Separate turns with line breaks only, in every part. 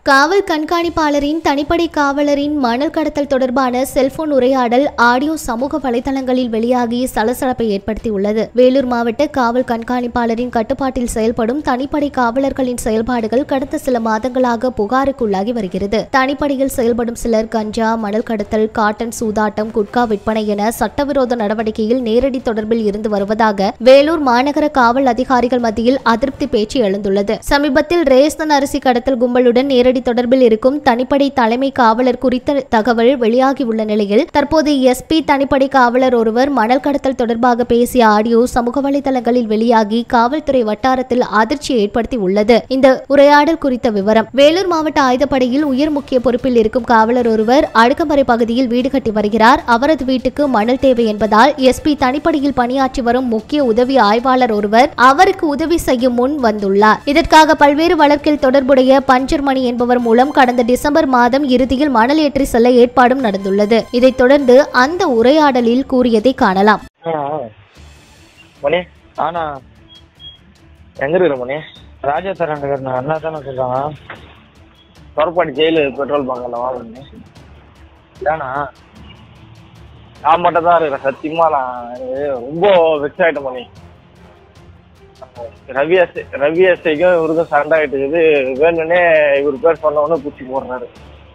காவல் கண்காணிப்பாளரின் தனிப்படை காவலரின் மணல் கடத்தல் தொடர்பான செல்போன் உரையாடல் ஆடியோ சமூக வலைதளங்களில் வெளியாகி சலசலப்பை ஏற்படுத்தியுள்ளது வேலூர் மாவட்ட காவல் கண்காணிப்பாளரின் கட்டுப்பாட்டில் செயல்படும் தனிப்படை காவலர்களின் செயல்பாடுகள் கடந்த சில மாதங்களாக புகாருக்குள்ளாகி வருகிறது தனிப்படையில் செயல்படும் சிலர் கஞ்சா மணல் கடத்தல் காட்டன் சூதாட்டம் குட்கா விற்பனை என சட்டவிரோத நடவடிக்கையில் நேரடி தொடர்பில் இருந்து வருவதாக வேலூர் மாநகர காவல் அதிகாரிகள் மத்தியில் அதிருப்தி பேச்சு எழுந்துள்ளது சமீபத்தில் ரேசன் அரிசி கடத்தல் கும்பலுடன் நேரடி தொடர்பில் இருக்கும் தனிப்படை தலைமை காவலர் குறித்த தகவல் வெளியாகியுள்ள நிலையில் தற்போது எஸ்பி தனிப்படை காவலர் ஒருவர் மணல் கடத்தல் தொடர்பாக பேசிய ஆடியோ சமூக வலைதளங்களில் வெளியாகி காவல்துறை வட்டாரத்தில் அதிர்ச்சியை ஏற்படுத்தி உள்ளது இந்த உரையாடல் குறித்த விவரம் வேலூர் மாவட்ட ஆயுதப்படையில் உயர் முக்கிய பொறுப்பில் இருக்கும் காவலர் ஒருவர் அடுக்கமறை பகுதியில் வீடு கட்டி வருகிறார் அவரது வீட்டுக்கு மணல் தேவை என்பதால் எஸ்பி தனிப்படையில் பணியாற்றி வரும் முக்கிய உதவி ஆய்வாளர் ஒருவர் அவருக்கு உதவி செய்யும் முன் வந்துள்ளார் இதற்காக பல்வேறு வழக்கில் தொடர்புடைய பஞ்சர் மணி என்பவர் மூலம் கடந்த டிசம்பர் மாதம் இறுதியில் மணல் ஏற்றி செல்ல ஏற்பாடும் நடந்துள்ளது இதைத் தொடர்ந்து அந்த உரையாடலில் கூறியதை காணலாம்
மணி
ஆனா
எங்க இருக்கிற மணி
ராஜேஸ்வரன் நகர் என்ன தானே சொல்றாங்க
தொரப்பாடி ஜெயிலு பெட்ரோல் பங்க்ல வா மணி
ஏன்னா
நான் மட்டும் தான் இருக்கிறேன் சத்தியமா நான் எனக்கு ரொம்ப வெக்ஸ் ஆயிட்டேன் மணி ரவி எஸ் ரவி எஸ்ஐக்கும் இவருக்கும் சண்டை ஆயிட்டு இருக்குது வேணும்னே இவர் பேர் சொன்ன உடனே பூச்சி போடுறாரு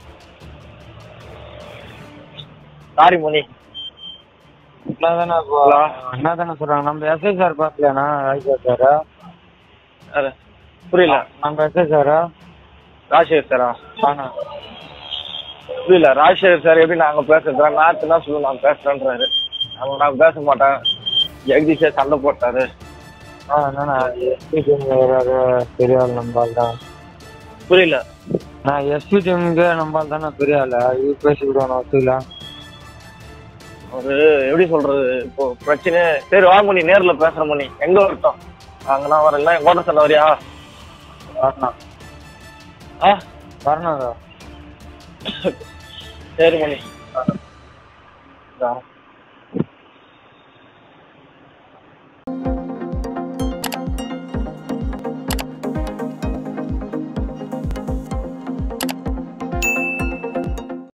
சாரி மணி
என்ன தானே இப்போ
ஹலோ.
என்ன தானே சொல்றாங்க நம்ம எஸ்ஐ சார் பார்க்கலையாண்ணா ராஜேஸ்வர் சார்
யாரு? புரியல
நம்ம எஸ்ஐ சார்
ராஜசேகர் சாரா
ஆனா
புரியல ராஜசேகர் சார் எப்படி நாங்க பேசுறதா நான் என்ன சொல்லு நான் பேசுறேன்றாரு அவங்க நான் பேச மாட்டேன் ஜெகதீஷே சண்டை போட்டாரு
ஆ என்னண்ணா எஸ்பி டீம் வராது பெரிய ஆள் நம்பால் தான்
புரியல
நான் எஸ்பி டீமுக்கு நம்பால் தானே பெரிய ஆள் இது பேசிக்கிடுவோம் வசூல
ஒரு எப்படி சொல்றது இப்போ பிரச்சனை சரி வா மணி நேர்ல பேசுற மணி எங்க வரட்டும் அங்கனா வரல என் கோட்டை சொல்ல வரியா
வரணும்
ஆ
வரணும்
சரி மணி இதோ.